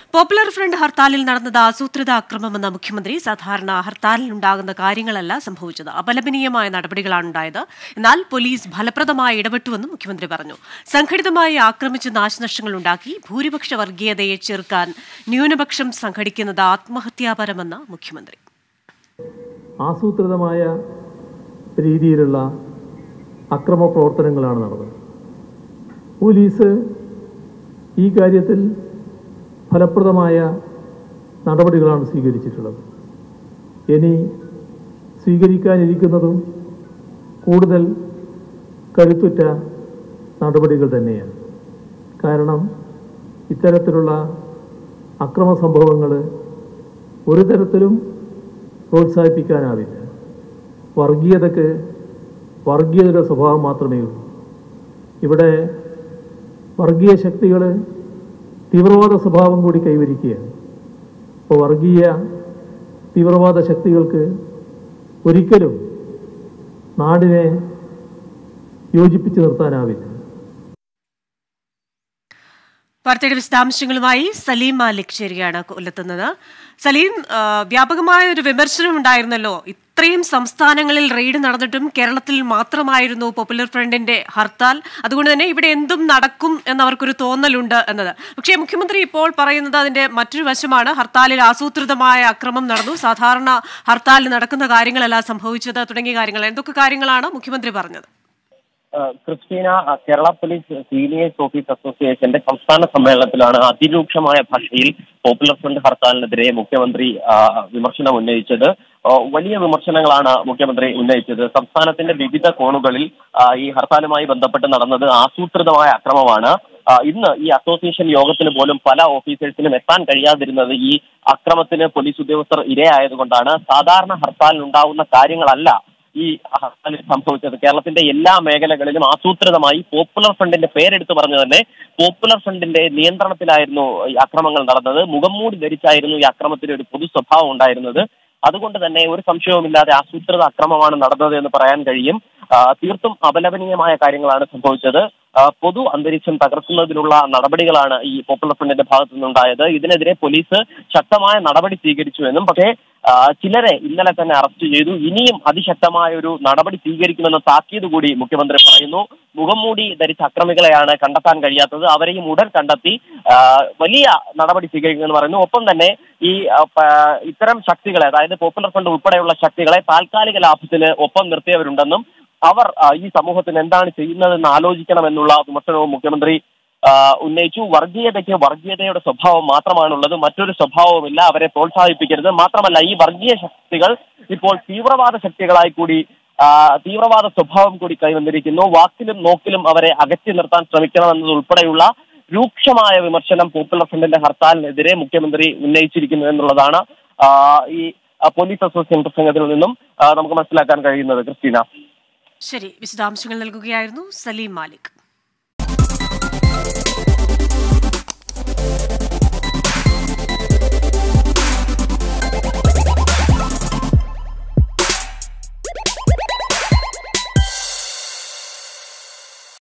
popular front ഹർത്താലിൽ നടന്നത് ആസൂത്രിത അക്രമമെന്ന മുഖ്യമന്ത്രി സാധാരണ ഹർത്താലിൽ ഉണ്ടാകുന്ന കാര്യങ്ങളല്ല സംഭവിച്ചത് അപലപനീയമായ നടപടികളാണ് ഉണ്ടായത് എന്നാൽ പോലീസ് ഫലപ്രദമായി ഇടപെട്ടുവെന്നും മുഖ്യമന്ത്രി പറഞ്ഞു സംഘടിതമായി ആക്രമിച്ച് നാശനഷ്ടങ്ങൾ ഉണ്ടാക്കി ഭൂരിപക്ഷ വർഗീയതയെ ചെറുക്കാൻ ന്യൂനപക്ഷം സംഘടിക്കുന്നത് ആത്മഹത്യാപരമെന്ന് മുഖ്യമന്ത്രി ആസൂത്രിതമായ രീതിയിലുള്ള അക്രമ പ്രവർത്തനങ്ങളാണ് നടന്നത് പോലീസ് ഈ കാര്യത്തിൽ ഫലപ്രദമായ നടപടികളാണ് സ്വീകരിച്ചിട്ടുള്ളത് ഇനി സ്വീകരിക്കാനിരിക്കുന്നതും കൂടുതൽ കരുത്തുറ്റ നടപടികൾ തന്നെയാണ് കാരണം ഇത്തരത്തിലുള്ള അക്രമ സംഭവങ്ങൾ ഒരു തരത്തിലും പ്രോത്സാഹിപ്പിക്കാനാവില്ല വർഗീയതയ്ക്ക് വർഗീയതയുടെ സ്വഭാവം മാത്രമേ ഉള്ളൂ ഇവിടെ വർഗീയ ശക്തികൾ തീവ്രവാദ സ്വഭാവം കൂടി കൈവരിക്കുകയാണ് അപ്പോൾ വർഗീയ തീവ്രവാദ ശക്തികൾക്ക് ഒരിക്കലും നാടിനെ യോജിപ്പിച്ച് നിർത്താനാവില്ല വാർത്തയുടെ വിശദാംശങ്ങളുമായി സലീം മാലിക് ചേരുകയാണ് കൊല്ലെത്തുന്നത് സലീം ആ, വ്യാപകമായ ഒരു വിമർശനം ഉണ്ടായിരുന്നല്ലോ ഇത്രയും സംസ്ഥാനങ്ങളിൽ റെയ്ഡ് നടന്നിട്ടും കേരളത്തിൽ മാത്രമായിരുന്നു പോപ്പുലർ ഫ്രണ്ടിന്റെ ഹർത്താൽ അതുകൊണ്ട് തന്നെ ഇവിടെ എന്തും നടക്കും എന്നവർക്കൊരു തോന്നലുണ്ട് എന്നത് പക്ഷേ മുഖ്യമന്ത്രി ഇപ്പോൾ പറയുന്നത് അതിന്റെ മറ്റൊരു വശമാണ് ഹർത്താലിൽ ആസൂത്രിതമായ അക്രമം നടന്നു സാധാരണ ഹർത്താലിൽ നടക്കുന്ന കാര്യങ്ങളല്ല സംഭവിച്ചത് തുടങ്ങിയ കാര്യങ്ങൾ എന്തൊക്കെ കാര്യങ്ങളാണ് മുഖ്യമന്ത്രി പറഞ്ഞത് ഏഹ് ക്രിസ്റ്റീന അഹ് കേരള പോലീസ് സീനിയേഴ്സ് ഓഫീസ് അസോസിയേഷന്റെ സംസ്ഥാന സമ്മേളനത്തിലാണ് അതിരൂക്ഷമായ ഭാഷയിൽ പോപ്പുലർ ഫ്രണ്ട് ഹർത്താലിനെതിരെ മുഖ്യമന്ത്രി ആഹ് വിമർശനം ഉന്നയിച്ചത് ഏഹ് വലിയ വിമർശനങ്ങളാണ് മുഖ്യമന്ത്രി ഉന്നയിച്ചത് സംസ്ഥാനത്തിന്റെ വിവിധ കോണുകളിൽ ആഹ് ഈ ഹർത്താലുമായി ബന്ധപ്പെട്ട് നടന്നത് ആസൂത്രിതമായ അക്രമമാണ് ആഹ് ഇന്ന് ഈ അസോസിയേഷൻ യോഗത്തിന് പോലും പല ഓഫീസേഴ്സിനും എത്താൻ കഴിയാതിരുന്നത് ഈ അക്രമത്തിന് പോലീസ് ഉദ്യോഗസ്ഥർ ഇരയായതുകൊണ്ടാണ് സാധാരണ ഹർത്താലിൽ ഉണ്ടാവുന്ന കാര്യങ്ങളല്ല ഈ ഹർത്താലിൽ സംഭവിച്ചത് കേരളത്തിന്റെ എല്ലാ മേഖലകളിലും ആസൂത്രിതമായി പോപ്പുലർ ഫ്രണ്ടിന്റെ പേരെടുത്ത് പറഞ്ഞു തന്നെ പോപ്പുലർ ഫ്രണ്ടിന്റെ നിയന്ത്രണത്തിലായിരുന്നു ഈ അക്രമങ്ങൾ നടന്നത് മുഖംമൂടി ധരിച്ചായിരുന്നു ഈ അക്രമത്തിന് ഒരു പൊതു സ്വഭാവം ഉണ്ടായിരുന്നത് അതുകൊണ്ട് തന്നെ ഒരു സംശയവുമില്ലാതെ ആസൂത്രിത അക്രമമാണ് നടന്നത് എന്ന് പറയാൻ കഴിയും ആ, തീർത്തും അപലപനീയമായ കാര്യങ്ങളാണ് സംഭവിച്ചത് ആ, പൊതു അന്തരീക്ഷം തകർക്കുന്നതിനുള്ള നടപടികളാണ് ഈ പോപ്പുലർ ഫ്രണ്ടിന്റെ ഭാഗത്തു നിന്നുണ്ടായത് ഇതിനെതിരെ പോലീസ് ശക്തമായ നടപടി സ്വീകരിച്ചുവെന്നും പക്ഷേ ആ, ചിലരെ ഇന്നലെ തന്നെ അറസ്റ്റ് ചെയ്തു ഇനിയും അതിശക്തമായ ഒരു നടപടി സ്വീകരിക്കുമെന്ന താക്കീത് കൂടി മുഖ്യമന്ത്രി പറയുന്നു മുഖംമൂടി ധരിച്ച അക്രമികളെയാണ് കണ്ടെത്താൻ കഴിയാത്തത് അവരെയും ഉടൻ കണ്ടെത്തി ആ, വലിയ നടപടി സ്വീകരിക്കുമെന്ന് പറയുന്നു ഒപ്പം തന്നെ ഈ ആ, പ- ഇത്തരം ശക്തികളെ അതായത് പോപ്പുലർ ഫ്രണ്ട് ഉൾപ്പെടെയുള്ള ശക്തികളെ താൽക്കാലിക ലാഭത്തിന് ഒപ്പം നിർത്തിയവരുണ്ടെന്നും അവർ ആ, ഈ സമൂഹത്തിന് എന്താണ് ചെയ്യുന്നതെന്ന് ആലോചിക്കണമെന്നുള്ള വിമർശനവും മുഖ്യമന്ത്രി ആ, ഉന്നയിച്ചു വർഗീയതയ്ക്ക് വർഗീയതയുടെ സ്വഭാവം മാത്രമാണുള്ളത് മറ്റൊരു സ്വഭാവവുമില്ല അവരെ പ്രോത്സാഹിപ്പിക്കരുത് മാത്രമല്ല ഈ വർഗീയ ശക്തികൾ ഇപ്പോൾ തീവ്രവാദ ശക്തികളായി കൂടി ആ, തീവ്രവാദ സ്വഭാവം കൂടി കൈവന്നിരിക്കുന്നു വാക്കിലും നോക്കിലും അവരെ അകറ്റി നിർത്താൻ ശ്രമിക്കണമെന്നതുൾപ്പെടെയുള്ള രൂക്ഷമായ വിമർശനം പോപ്പുലർ ഫ്രണ്ടിന്റെ ഹർത്താലിനെതിരെ മുഖ്യമന്ത്രി ഉന്നയിച്ചിരിക്കുന്നു എന്നുള്ളതാണ് ആ, ഈ ആ, പോലീസ് അസോസിയേഷൻ പ്രസംഗത്തിൽ നിന്നും ആ, നമുക്ക് മനസ്സിലാക്കാൻ കഴിയുന്നത് ക്രിസ്റ്റീന ശരി വിശദാംശങ്ങൾ നൽകുകയായിരുന്നു സലീം മാലിക്